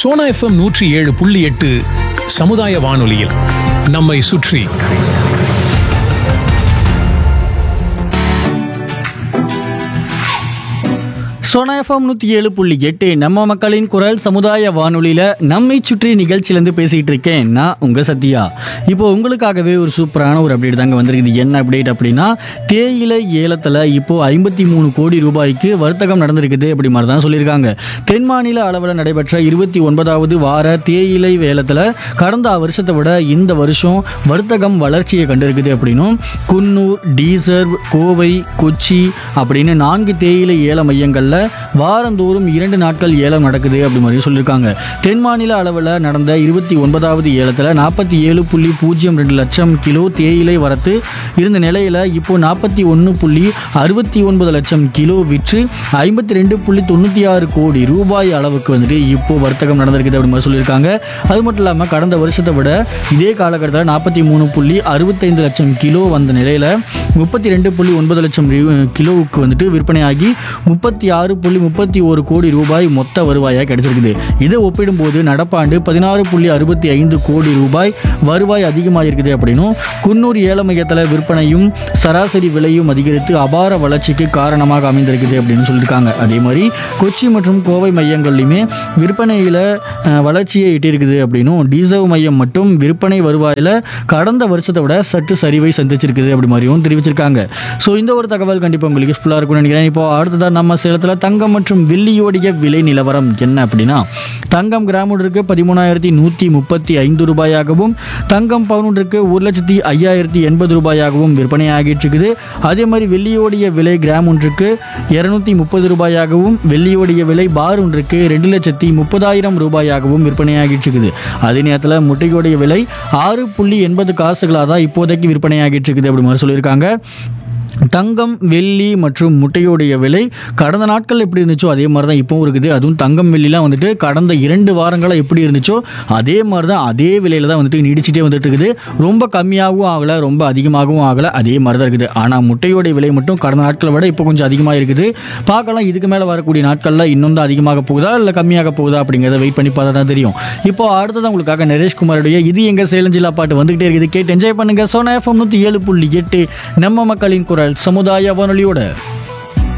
Sona FM நூற்றி ஏழு புள்ளி எட்டு சமுதாய வானொலியில் நம்மை சுற்றி சோனா எஃப்எம் நூற்றி ஏழு புள்ளி எட்டு நம்ம மக்களின் குரல் சமுதாய வானொலியில் நம்மை சுற்றி நிகழ்ச்சியிலேருந்து பேசிகிட்டு இருக்கேன் நான் உங்கள் சத்யா இப்போ உங்களுக்காகவே ஒரு சூப்பரான ஒரு அப்டேட் தாங்க வந்திருக்குது என்ன அப்டேட் அப்படின்னா தேயிலை ஏலத்தில் இப்போ ஐம்பத்தி மூணு கோடி ரூபாய்க்கு வர்த்தகம் நடந்திருக்குது அப்படி மாதிரி தான் சொல்லியிருக்காங்க தென் மாநில அளவில் நடைபெற்ற இருபத்தி ஒன்பதாவது வார தேயிலை வேலத்தில் கடந்த வருஷத்தை விட இந்த வருஷம் வர்த்தகம் வளர்ச்சியை கண்டிருக்குது அப்படின்னும் குன்னூர் டீசர்வ் கோவை கொச்சி அப்படின்னு நான்கு தேயிலை ஏல மையங்களில் வாரந்தோறும் இரண்டு நாட்கள் ஏலம் நடக்குது அப்படி மாதிரி சொல்லியிருக்காங்க தென் மாநில அளவில் நடந்த இருபத்தி ஒன்பதாவது ஏலத்தில் நாற்பத்தி ஏழு புள்ளி பூஜ்ஜியம் ரெண்டு லட்சம் கிலோ தேயிலை வரத்து இருந்த நிலையில் இப்போ நாற்பத்தி ஒன்று புள்ளி அறுபத்தி ஒன்பது லட்சம் கிலோ விற்று ஐம்பத்தி ரெண்டு புள்ளி தொண்ணூற்றி ஆறு கோடி ரூபாய் அளவுக்கு வந்துட்டு இப்போ வர்த்தகம் நடந்திருக்குது அப்படி மாதிரி சொல்லியிருக்காங்க அது மட்டும் இல்லாமல் கடந்த வருஷத்தை விட இதே காலகட்டத்தில் நாற்பத்தி மூணு புள்ளி அறுபத்தைந்து லட்சம் கிலோ வந்த நிலையில் முப்பத்தி ரெண்டு புள்ளி ஒன்பது லட்சம் ரி- கிலோவுக்கு வந்துட்டு விற்பனையாகி முப்பத்தி ஆறு புள்ளி முப்பத்தி ஒரு கோடி ரூபாய் மொத்த வருவாயாக கிடைச்சிருக்குது இதை ஒப்பிடும்போது நடப்பாண்டு பதினாறு புள்ளி அறுபத்தி ஐந்து கோடி ரூபாய் வருவாய் அதிகமாக இருக்குது அப்படின்னும் குன்னூர் ஏல மையத்தில் விற்பனையும் சராசரி விலையும் அதிகரித்து அபார வளர்ச்சிக்கு காரணமாக அமைந்திருக்குது அப்படின்னு சொல்லியிருக்காங்க அதே மாதிரி கொச்சி மற்றும் கோவை மையங்கள்லையுமே விற்பனையில் அஹ், வளர்ச்சியை எட்டியிருக்குது அப்படின்னும் டீசல் மையம் மட்டும் விற்பனை வருவாயில் கடந்த வருஷத்தை விட சற்று சரிவை சந்திச்சிருக்குது அப்படி மாதிரியும் தெரிவிச்சிருக்காங்க ஸோ இந்த ஒரு தகவல் கண்டிப்பாக உங்களுக்கு யூஸ்ஃபுல்லாக இருக்கும்னு நினைக்கிறேன் இப்போ அடுத்ததாக நம்ம சேலத்தில் தங்கம் மற்றும் வெள்ளியோடைய விலை நிலவரம் என்ன அப்படின்னா தங்கம் கிராம் ஒன்றுக்கு பதிமூணாயிரத்தி நூற்றி முப்பத்தி ஐந்து ரூபாயாகவும் தங்கம் பவுன் ஒன்றுக்கு ஒரு லட்சத்தி ஐயாயிரத்தி எண்பது ரூபாயாகவும் விற்பனையாகிட்டு இருக்குது அதே மாதிரி வெள்ளியோடைய விலை கிராம் ஒன்றுக்கு இரநூத்தி முப்பது ரூபாயாகவும் வெள்ளியோடைய விலை பார் ஒன்றுக்கு ரெண்டு லட்சத்தி முப்பதாயிரம் ரூபாயாகவும் விற்பனையாகிட்டு இருக்குது அதே நேரத்தில் முட்டையோடைய விலை ஆறு புள்ளி எண்பது காசுகளாக தான் இப்போதைக்கு விற்பனையாகிட்டு இருக்குது அப்படி மாதிரி சொல்லியிருக்காங்க தங்கம் வெள்ளி மற்றும் முட்டையோடைய விலை கடந்த நாட்கள் எப்படி இருந்துச்சோ அதே மாதிரி தான் இப்போவும் இருக்குது அதுவும் தங்கம் வெள்ளிலாம் வந்துட்டு கடந்த இரண்டு வாரங்களாக எப்படி இருந்துச்சோ அதே மாதிரி தான் அதே விலையில் தான் வந்துட்டு நீடிச்சிட்டே வந்துட்டு இருக்குது ரொம்ப கம்மியாகவும் ஆகலை ரொம்ப அதிகமாகவும் ஆகலை அதே மாதிரி தான் இருக்குது ஆனால் முட்டையோடைய விலை மட்டும் கடந்த நாட்களை விட இப்போ கொஞ்சம் அதிகமாக இருக்குது பார்க்கலாம் இதுக்கு மேலே வரக்கூடிய நாட்களில் இன்னும் தான் அதிகமாக போகுதா இல்லை கம்மியாக போகுதா அப்படிங்கிறத வெயிட் பண்ணி பார்த்தா தான் தெரியும் இப்போ அடுத்ததான் உங்களுக்காக நரேஷ்குமாருடைய இது எங்கள் சேலஞ்சிலா பாட்டு வந்துகிட்டே இருக்குது கேட்டு என்ஜாய் பண்ணுங்க சோனா எஃப்எம் நூற்றி ஏழு புள்ளி எட்டு நம்ம மக்களின் குரல் சமுதாய வானொலியோட